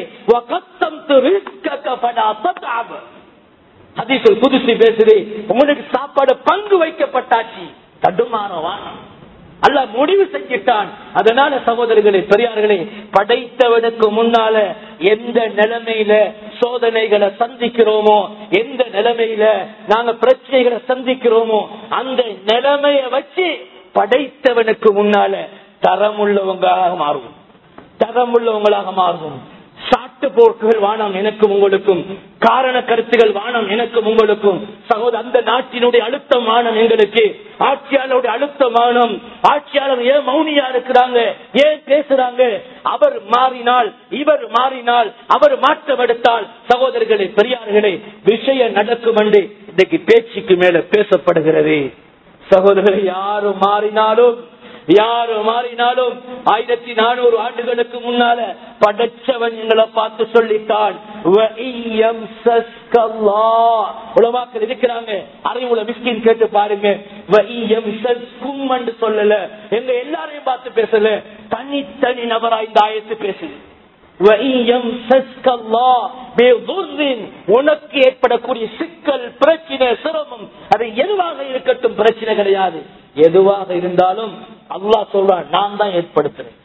ஹதீஸில் புதுசு பேசுது உங்களுக்கு சாப்பாடு பங்கு வைக்கப்பட்டாச்சு தடுமாறவா அல்ல முடிவு செஞ்சிட்டான் அதனால சகோதரர்களே பெரியார்களே படைத்தவனுக்கு முன்னால எந்த நிலைமையில சோதனைகளை சந்திக்கிறோமோ எந்த நிலைமையில நாங்க பிரச்சனைகளை சந்திக்கிறோமோ அந்த நிலைமைய வச்சு படைத்தவனுக்கு முன்னால தரமுள்ளவங்களாக மாறுவோம் தரமுள்ளவங்களாக மாறுவோம் சாட்டு போக்குகள் வானம் எனக்கும் உங்களுக்கும் காரண கருத்துகள் வானம் எனக்கும் உங்களுக்கும் சகோதர அந்த நாட்டினுடைய அழுத்தம் வானம் எங்களுக்கு ஆட்சியாளருடைய அழுத்தம் வானம் ஆட்சியாளர் ஏன் மௌனியா இருக்கிறாங்க ஏன் பேசுறாங்க அவர் மாறினால் இவர் மாறினால் அவர் மாற்றம் எடுத்தால் சகோதரர்களே பெரியார்களே விஷயம் நடக்கும் என்று இன்னைக்கு பேச்சுக்கு மேல பேசப்படுகிறது சகோதரர்கள் யாரு மாறினாலும் யாரு மாறினாலும் ஆயிரத்தி நானூறு ஆண்டுகளுக்கு முன்னால படைச்சவன் எங்களை பார்த்து சொல்லிட்டான் உலமாக்கள் இருக்கிறாங்க அறிவுல மிஸ்கின் கேட்டு பாருங்க சொல்லல எங்க எல்லாரையும் பார்த்து பேசல தனித்தனி நபரா இந்த ஆயத்து பேசுது உனக்கு ஏற்படக்கூடிய சிக்கல் பிரச்சனை சிரமம் அது எதுவாக இருக்கட்டும் பிரச்சனை கிடையாது எதுவாக இருந்தாலும் அல்லாஹ் சொல்றான் நான் தான் ஏற்படுத்துறேன்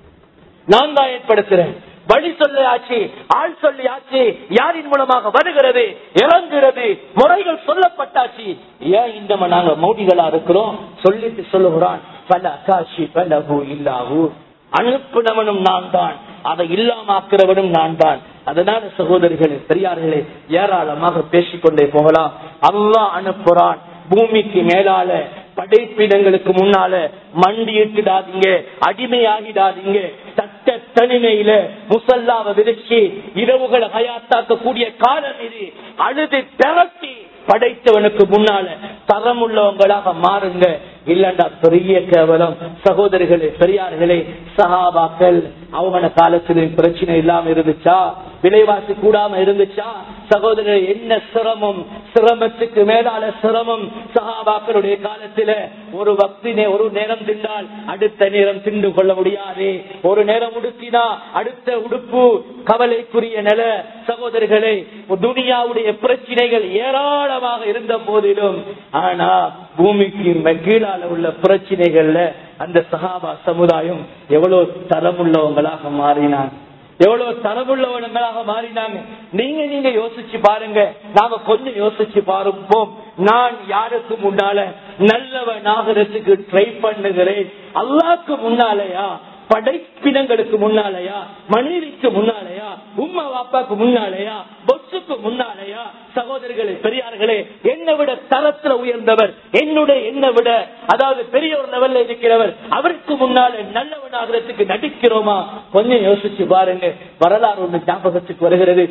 நான் தான் ஏற்படுத்துறேன் வழி சொல்லியாச்சு ஆள் சொல்லியாச்சு யாரின் மூலமாக வருகிறது இறங்குகிறது முறைகள் சொல்லப்பட்டாச்சு ஏன் இந்த நாங்க மௌடிகளா இருக்கிறோம் சொல்லிட்டு சொல்லுகிறான் பல அக்காட்சி பலகு இல்லாவு அனுப்பினவனும் நான் தான் அதை இல்லாமாக்குறவனும் நான் தான் அதனால சகோதரிகளே பெரியார்களே ஏராளமாக பேசிக்கொண்டே போகலாம் அல்லா அனுப்புறான் பூமிக்கு மேலால படைப்பிடங்களுக்கு முன்னால மண்டியிட்டுடாதீங்க அடிமையாகிடாதீங்க சட்ட தனிமையில முசல்லாவை விரிச்சு இரவுகளை ஹயாத்தாக்க கூடிய காலம் இது அழுது திரட்டி படைத்தவனுக்கு முன்னால தரமுள்ளவங்களாக மாறுங்க இல்லண்டா பெரிய கேவலம் சகோதரிகளே பெரியார்களே சகாபாக்கள் அவங்கள காலத்துல பிரச்சனை இல்லாம இருந்துச்சா விலைவாசி கூடாம இருந்துச்சா சகோதரர் என்ன சிரமம் சிரமத்துக்கு மேலால சிரமம் சகாபாக்களுடைய காலத்துல ஒரு பக்தினே ஒரு நேரம் தின்றால் அடுத்த நேரம் திண்டு கொள்ள முடியாது ஒரு நேரம் உடுத்தினா அடுத்த உடுப்பு கவலைக்குரிய நில சகோதரர்களே துனியாவுடைய பிரச்சனைகள் ஏராளமாக இருந்த போதிலும் ஆனா பூமிக்கு கீழால உள்ள பிரச்சனைகள்ல அந்த சகாபா சமுதாயம் எவ்வளவு தரமுள்ளவங்களாக மாறினாங்க எவ்வளவு தரவுள்ளவனங்களாக மாறினாங்க நீங்க நீங்க யோசிச்சு பாருங்க நாம கொஞ்சம் யோசிச்சு பாருப்போம் நான் யாருக்கு முன்னால நல்லவன் ஆகிறதுக்கு ட்ரை பண்ணுகிறேன் அல்லாக்கு முன்னாலயா படைப்பினங்களுக்கு முன்னாலயா மனைவிக்கு முன்னாலயா உம்மா வாப்பாக்கு முன்னாலயா பொசுக்கு முன்னாலயா சகோதரிகளே பெரியார்களே என்னை விட தரத்துல உயர்ந்தவர் என்னுடைய என்னை விட அதாவது பெரிய ஒரு லெவல்ல இருக்கிறவர் அவருக்கு முன்னால நல்லவன் ஆகிறதுக்கு நடிக்கிறோமா கொஞ்சம் யோசிச்சு பாருங்க வரலாறு ஒண்ணு ஞாபகத்துக்கு வருகிறது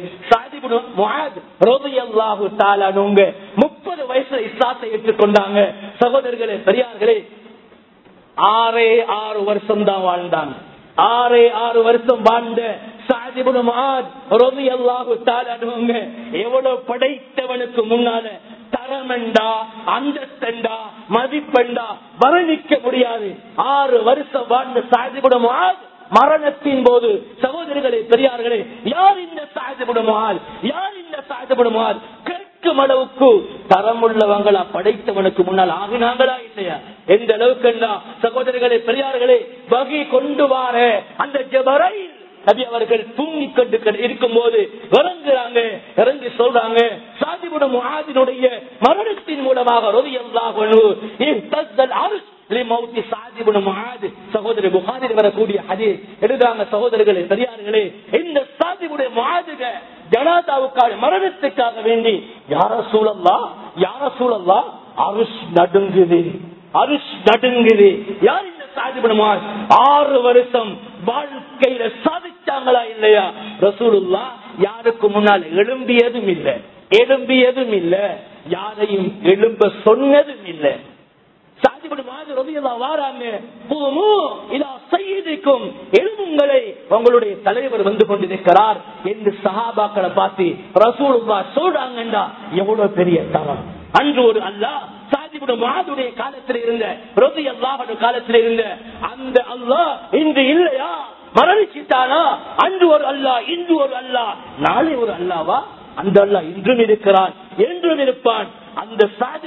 முப்பது வயசுல இஸ்லாத்தை ஏற்றுக்கொண்டாங்க சகோதரர்களே பெரியார்களே ஆறே ஆறு வருஷம் தான் வாழ்ந்தாங்க ஆறே ஆறு வருஷம் வாழ்ந்த எவ்வளவு படைத்தவனுக்கு முன்னால தரமெண்டா அந்தஸ்தண்டா மதிப்பெண்டா வர்ணிக்க முடியாது ஆறு வருஷம் வாழ்ந்த சாதிபுடம் மரணத்தின் போது சகோதரிகளே பெரியார்களே யார் இந்த சாயப்படுமால் யார் இந்த சாயப்படுமால் கேட்கும் அளவுக்கு தரமுள்ளவங்களா படைத்தவனுக்கு முன்னால் ஆகினாங்களா இல்லையா எந்த அளவுக்கு சகோதரிகளே பெரியார்களே வகை கொண்டு வார அந்த ஜபரை நபி அவர்கள் தூங்கி கொண்டு இருக்கும் போது இறங்குறாங்க இறங்கி சொல்றாங்க சாதிபுடம் முகாதினுடைய மரணத்தின் மூலமாக ரவி சகோதரி புகாரில் வரக்கூடிய அதே எழுதுறாங்க சகோதரர்களே பெரியார்களே இந்த சாதிபுடைய முகாதுக ஜனாதாவுக்காக மரணத்துக்காக வேண்டி யார சூழல்லா யார சூழல்லா அருஷ் நடுங்குது அருஷ் நடுங்குது யார் இந்த சாதிபடுமா ஆறு வருஷம் வாழ்க்கையில சாதிச்சாங்களா இல்லையா ரசூலுல்லா யாருக்கு முன்னால் எழும்பியதும் இல்லை எழும்பியதும் இல்ல யாரையும் எழும்ப சொன்னதும் இல்லை எழுமுங்களை உங்களுடைய தலைவர் வந்து கொண்டிருக்கிறார் என்று சஹாபாக்களை பார்த்து ரசூலுல்லா சொல்றாங்கண்டா எவ்வளவு பெரிய தரம் அன்று ஒரு அல்லா சாதிபுடைய காலத்தில் இருந்த ரவி அல்லாஹோட காலத்தில் இருந்த அந்த அல்லாஹ் இன்று இல்லையா மரணிச்சிட்டானா அன்று ஒரு அல்லா இன்று ஒரு அல்லா நாளை ஒரு அல்லாவா அந்த அல்லா இன்றும் இருக்கிறான் என்றும் இருப்பான் அந்த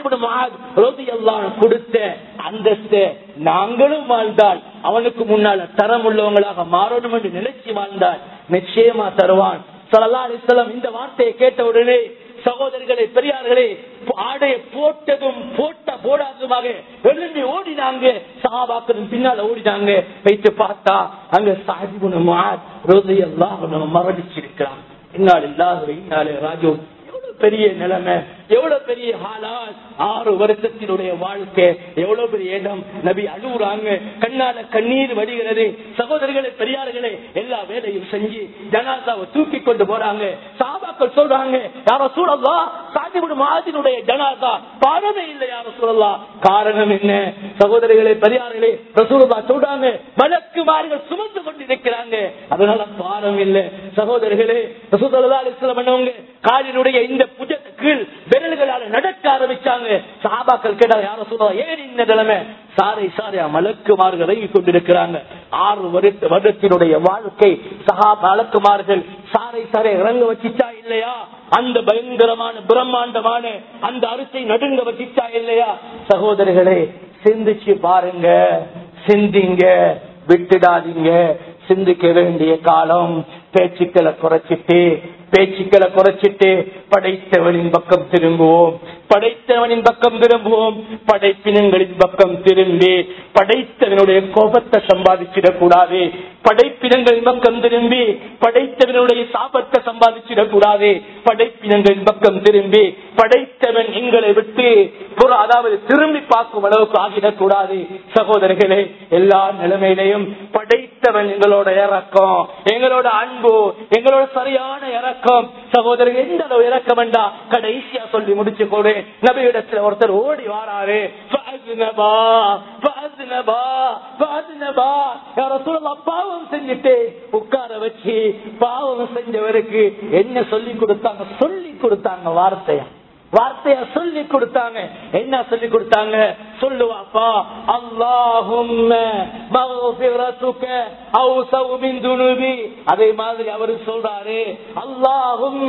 சாதிபுடம் கொடுத்த அந்தஸ்த நாங்களும் வாழ்ந்தால் அவனுக்கு முன்னால தரம் உள்ளவங்களாக மாறணும் என்று நினைச்சு வாழ்ந்தால் நிச்சயமா தருவான் சலல்லா அலிஸ்லாம் இந்த வார்த்தையை கேட்ட உடனே சகோதரிகளே பெரியார்களே ஆடைய போட்டதும் போட்ட போடாததுமாக எழுந்து ஓடினாங்க சகாபாக்களும் பின்னால ஓடினாங்க வைத்து பார்த்தா அங்க சாதிபுன ரோதை எல்லாம் மரணிச்சிருக்கிறான் இந்நாள் இல்லாத இந்நாளே ராஜு எவ்வளவு பெரிய நிலைமை எவ்வளவு பெரிய ஹாலால் ஆறு வருஷத்தினுடைய வாழ்க்கை எவ்வளவு பெரிய இடம் நபி அழுகுறாங்க கண்ணால கண்ணீர் வடிகிறது சகோதரிகளே பெரியார்களே எல்லா வேலையும் செஞ்சு ஜனாதாவை தூக்கி கொண்டு போறாங்க சாபாக்கள் சொல்றாங்க யார சூழல்லா சாதிவிடும் மாதினுடைய ஜனாதா பாடமே இல்லை யார சூழல்லா காரணம் என்ன சகோதரிகளே பெரியார்களே ரசூலா சொல்றாங்க வழக்குமார்கள் சுமந்து கொண்டிருக்கிறாங்க அதனால பாரம் இல்லை சகோதரிகளே ரசூலா அலிஸ்லாம் பண்ணவங்க காலினுடைய இந்த புஜ கீழ் விரல்களால நடக்க ஆரம்பிச்சாங்க சாபாக்கள் கேட்டாங்க யார சொல்றா ஏன் இந்த நிலைமை சாரை சாரையா மலக்குமார்கள் இறங்கி கொண்டிருக்கிறாங்க ஆறு வருட வருடத்தினுடைய வாழ்க்கை சகா மலக்குமார்கள் சாரை சாரை இறங்க வச்சிச்சா இல்லையா அந்த பயங்கரமான பிரம்மாண்டமான அந்த அரிசை நடுங்க வச்சிச்சா இல்லையா சகோதரிகளே சிந்திச்சு பாருங்க சிந்திங்க விட்டுடாதீங்க சிந்திக்க வேண்டிய காலம் பேச்சுக்களை குறைச்சிட்டு பேச்சுக்களை குறைச்சிட்டு படைத்தவனின் பக்கம் திரும்புவோம் படைத்தவனின் பக்கம் திரும்புவோம் படைப்பினங்களின் பக்கம் திரும்பி படைத்தவனுடைய கோபத்தை சம்பாதிச்சிடக் கூடாது படைப்பினங்களின் பக்கம் திரும்பி படைத்தவனுடைய சாபத்தை சம்பாதிச்சிடக் கூடாது படைப்பினங்களின் பக்கம் திரும்பி படைத்தவன் எங்களை விட்டு புற அதாவது திரும்பி பார்க்கும் அளவுக்கு ஆகிடக் கூடாது சகோதரர்களே எல்லா நிலைமையிலையும் படைத்தவன் எங்களோட இறக்கம் எங்களோட அன்பு எங்களோட சரியான இறக்கம் சகோதரர்கள் எந்த அளவு இறக்கம் வேண்டா கடைசியா சொல்லி முடிச்சு கொடு நபியிடத்துல ஒருத்தர் ஓடி வாராரு பாவம் செஞ்சுட்டு உட்கார வச்சு பாவம் செஞ்சவருக்கு என்ன சொல்லி கொடுத்தாங்க சொல்லி கொடுத்தாங்க வார்த்தையா வார்த்தைய சொல்லி கொடுத்தாங்க என்ன சொல்லி கொடுத்தாங்க சொல்லுவாப்பா அல்லாஹும் அதே மாதிரி அவரு சொல்றாரு அல்லாஹும்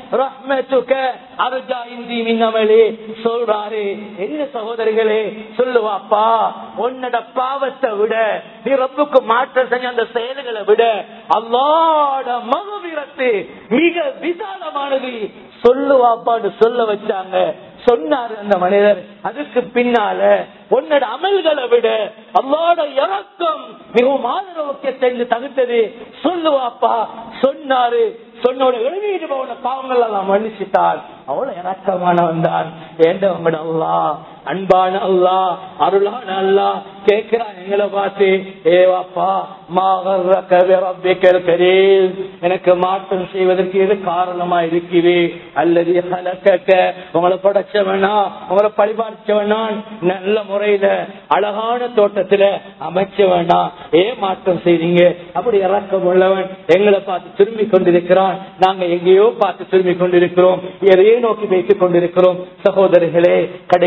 அருஜா இந்தி மின்னமலே சொல்றாரு என்ன சகோதரிகளே சொல்லுவாப்பா உன்னோட பாவத்தை விட நீ ரப்புக்கு மாற்றம் செஞ்ச அந்த செயல்களை விட அல்லாட மகவீரத்து மிக விசாலமானது சொல்லுவாப்பான்னு சொல்ல வச்சாங்க சொன்னாரு அந்த மனிதர் அதுக்கு பின்னால உன்னோட அமல்களை விட அல்லாட இறக்கம் மிகவும் ஆதரவுக்கு சென்று தகுத்தது சொல்லுவாப்பா சொன்னாரு சொன்னோட எழுதிட்டு போன பாவங்கள் எல்லாம் மன்னிச்சுட்டான் அவ்வளவு இறக்கமானவன் தான் ஏண்டவங்க அல்லா அன்பான அல்லா அருளான அல்லா கேட்கிறான் எங்களை பார்த்து ஏவாப்பா எனக்கு மாற்றம் செய்வதற்கு எது காரணமா இருக்குது அல்லது உங்களை படைச்சவனா உங்களை பழிபாடிச்சவனா நல்ல முறையில அழகான தோட்டத்துல அமைச்சவனா ஏன் மாற்றம் செய்றீங்க அப்படி இறக்கம் உள்ளவன் எங்களை பார்த்து திரும்பி கொண்டிருக்கிறான் நாங்க எங்கேயோ பார்த்து திரும்பி கொண்டிருக்கிறோம் எதையே நோக்கி வைத்துக் கொண்டிருக்கிறோம் சகோதரர்களே கடைசியா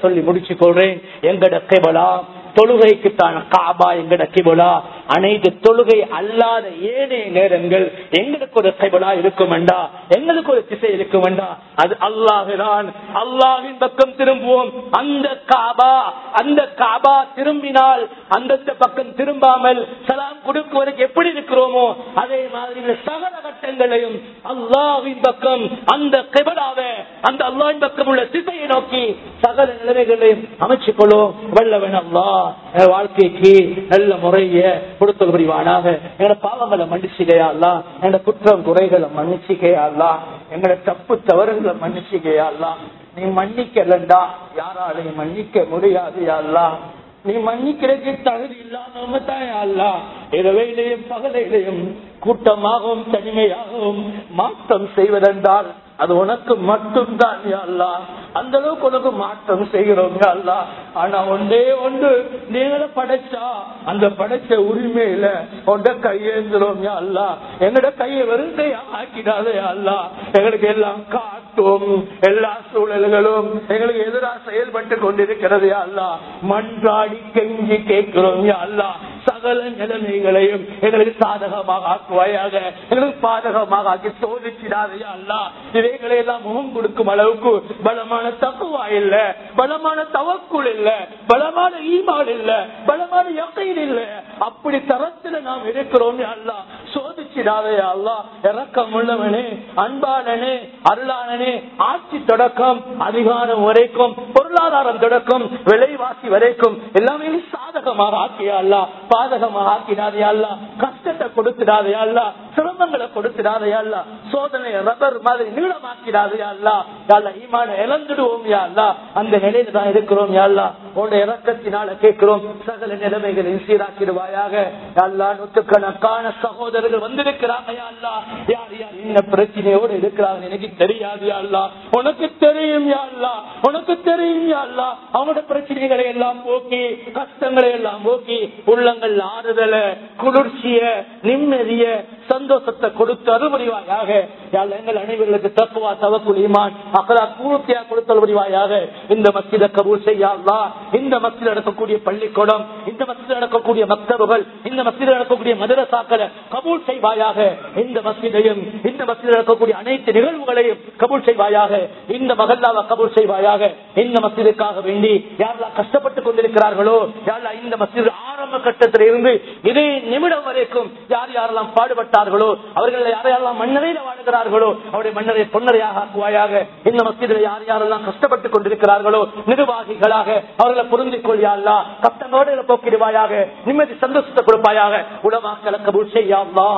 சொல்லி முடிச்சு கொள்றேன் எங்கட கிபலா தொழுகைக்குத்தான் காபா எங்கட கிபுலா அனைத்து தொழுகை அல்லாத ஏனைய நேரங்கள் எங்களுக்கு ஒரு கிபுலா இருக்குமெண்டா எங்களுக்கு ஒரு திசை இருக்குமெண்டா அது அல்லாஹுதான் அல்லாஹின் பக்கம் திரும்புவோம் அந்த காபா அந்த காபா திரும்பினால் அந்தந்த பக்கம் திரும்பாமல் சலாம் கொடுக்குவதற்கு எப்படி இருக்கிறோமோ அதே மாதிரி இந்த சகல கட்டங்களையும் அல்லாஹின் பக்கம் அந்த கிபலாவை அந்த அல்லாஹின் பக்கம் உள்ள திசையை நோக்கி சகல நிலைமைகளையும் அமைச்சுக் கொள்ளும் வல்லவன் அல்லா என் வாழ்க்கைக்கு நல்ல முறைய கொடுத்தல் புரிவானாக எங்களோட பாவங்களை மன்னிச்சுக்கையா அல்லா எங்களோட குற்றம் குறைகளை மன்னிச்சுக்கையா அல்லா எங்களோட தப்பு தவறுகளை மன்னிச்சுக்கையா அல்லா நீ மன்னிக்கலண்டா யாராலையும் மன்னிக்க முடியாது அல்லா நீ மன்னிக்கிறதுக்கு தகுதி இல்லாம தான் அல்லா இரவையிலையும் பகலையிலையும் கூட்டமாகவும் தனிமையாகவும் மாற்றம் செய்வதென்றால் அது உனக்கு மட்டும்தான் அல்லா அந்த அளவுக்கு உனக்கு மாற்றம் செய்கிறோம் அல்லா ஆனா ஒன்றே ஒன்று நீங்கள படைச்சா அந்த படைச்ச உரிமையில உண்ட கையேந்துறோம் அல்லா எங்கட கையை வெறும் கையா ஆக்கிடாதே அல்லா எங்களுக்கு எல்லாம் காட்டும் எல்லா சூழல்களும் எங்களுக்கு எதிராக செயல்பட்டு கொண்டிருக்கிறது அல்லா மன்றாடி கெஞ்சி கேட்கிறோம் அல்லா சகல நிலைமைகளையும் எங்களுக்கு சாதகமாக ஆக்குவாயாக எங்களுக்கு பாதகமாக ஆக்கி சோதிச்சிடாதே அல்லா இவைகளை எல்லாம் முகம் கொடுக்கும் அளவுக்கு பலமான தக்குவா இல்ல பலமான தவக்குள் இல்ல பலமான ஈமான் இல்ல பலமான யக்கையில் இல்ல அப்படி தரத்துல நாம் இருக்கிறோம் அல்லா சோதிச்சிடாதே அல்லா இறக்கம் உள்ளவனே அன்பாளனே அருளாளனே ஆட்சி தொடக்கம் அதிகாரம் வரைக்கும் பொருளாதாரம் தொடக்கம் விலைவாசி வரைக்கும் எல்லாமே சாதகமாக ஆக்கியா அல்லா பாதகமாக ஆக்கினாதே அல்லா கஷ்டத்தை கொடுத்துடாதே அல்லா சிரமங்களை கொடுத்துடாதே அல்லா சோதனை ரப்பர் மாதிரி நீளமாக்கிறாதே அல்லா யாழ்லா ஈமான இழந்துடுவோம் யாழ்லா அந்த நிலையில தான் இருக்கிறோம் யாழ்லா உன்னுடைய இறக்கத்தினால கேட்கிறோம் சகல நிலைமைகளை சீராக்கிடுவாயாக யாழ்லா நூற்றுக்கணக்கான சகோதரர்கள் வந்திருக்கிறாங்க யாழ்லா யார் யார் என்ன பிரச்சனையோடு இருக்கிறாங்க எனக்கு தெரியாது யாழ்லா உனக்கு தெரியும் யாழ்லா உனக்கு தெரியும் யாழ்லா அவனோட பிரச்சனைகளை எல்லாம் போக்கி கஷ்டங்களை எல்லாம் போக்கி உள்ளங்கள் ஆறுதல குளிர்ச்சிய நிம்மதிய சந்தோஷத்தை கொடுத்து அருள்புரிவாயாக எங்கள் அனைவர்களுக்கு தப்புவா தவக்குலிமான் அக்கலா பூர்த்தியா கொடுத்தல் புரிவாயாக இந்த மசித கபூல் செய்யலாம் இந்த மசித நடக்கக்கூடிய பள்ளிக்கூடம் இந்த மசித நடக்கக்கூடிய மக்தபுகள் இந்த மசித நடக்கக்கூடிய மதரசாக்களை கபூல் செய்வாயாக இந்த மசிதையும் இந்த மசித நடக்கக்கூடிய அனைத்து நிகழ்வுகளையும் கபூல் செய்வாயாக இந்த மகல்லாவை கபூல் செய்வாயாக இந்த மசிதுக்காக வேண்டி யாரெல்லாம் கஷ்டப்பட்டுக் கொண்டிருக்கிறார்களோ யாரெல்லாம் இந்த மசித ஆரம்ப கட்டத்தில் இருந்து இதே நிமிடம் வரைக்கும் யார் யாரெல்லாம் பாடுபட்டார்களோ அவர்கள் யாரையெல்லாம் மன்னரையில வாழ்கிறார்களோ அவருடைய மன்னரை பொன்னரையாக ஆக்குவாயாக இந்த மசிதில் யார் யாரெல்லாம் கஷ்டப்பட்டுக் கொண்டிருக்கிறார்களோ நிர்வாகிகளாக அவர்களை புரிந்து கொள்ளியாளா கஷ்டங்களோடு போக்கிடுவாயாக நிம்மதி சந்தோஷத்தை கொடுப்பாயாக உலமாக்களை கபூல் செய்யாமா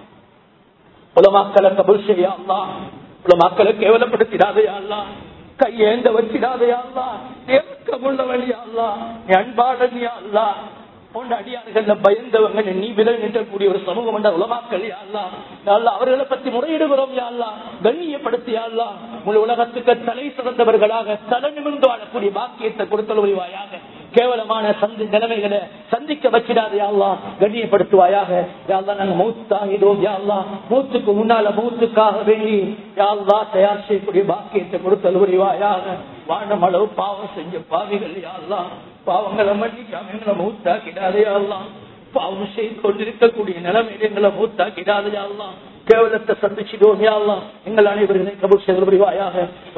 உலமாக்களை கபூல் செய்யாமா உலமாக்களை கேவலப்படுத்திடாதே அல்லா கையேந்த வச்சிடாதே அல்லா தேர்க்கமுள்ள வழியா அல்லா அன்பாடனியா அல்லா போன்ற அடியார்கள் பயந்தவங்க நீ விலகி நின்றக்கூடிய ஒரு சமூகம் என்ற உலமாக்கள் யாழ்லா அவர்களை பற்றி முறையிடுகிறோம் யாழ்லா கண்ணியப்படுத்தி யாழ்லா முழு உலகத்துக்கு தலை சிறந்தவர்களாக தலை நிமிர்ந்து வாழக்கூடிய பாக்கியத்தை கொடுத்தல் உரிவாயாக கேவலமான சந்தி நிலைமைகளை சந்திக்க வச்சிடாது யாழ்லா கண்ணியப்படுத்துவாயாக யாழ்லா நாங்க மூத்தாகிதோம் யாழ்லா மூத்துக்கு முன்னால மூத்துக்காக வேண்டி யாழ்லா தயார் செய்யக்கூடிய பாக்கியத்தை கொடுத்தல் உரிவாயாக வானம் அளவு பாவம் செஞ்ச பாவிகள் யாழ்லா பாவங்களை மன்னிக்காம எங்களை மூத்தாக்கிடாதே ஆகலாம் பாவம் செய்து கொண்டிருக்கக்கூடிய நிலைமையில எங்களை மூத்தாக்கிடாதே ஆகலாம் கேவலத்தை சந்திச்சிடுவோம் யாழ்லாம் எங்கள் அனைவர்களையும் கபூர் செய்து புரிவாயாக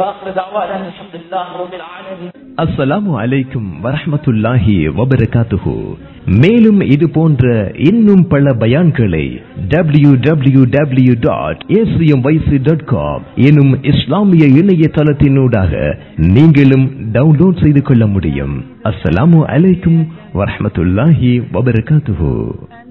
அஸ்ஸலாமு அலைக்கும் வரஹமத்துல்லாஹி வபரகாத்துஹு மேலும் இது போன்ற இன்னும் பல பயான்களை W W W dot ACM YC dot com எனும் இஸ்லாமிய இணையதளத்தினூடாக நீங்களும் டவுன்லோட் செய்து கொள்ள முடியும் அஸ்ஸலாமு அலைக்கும் வரஹமத்துல்லாஹி வபரகாத்துஹு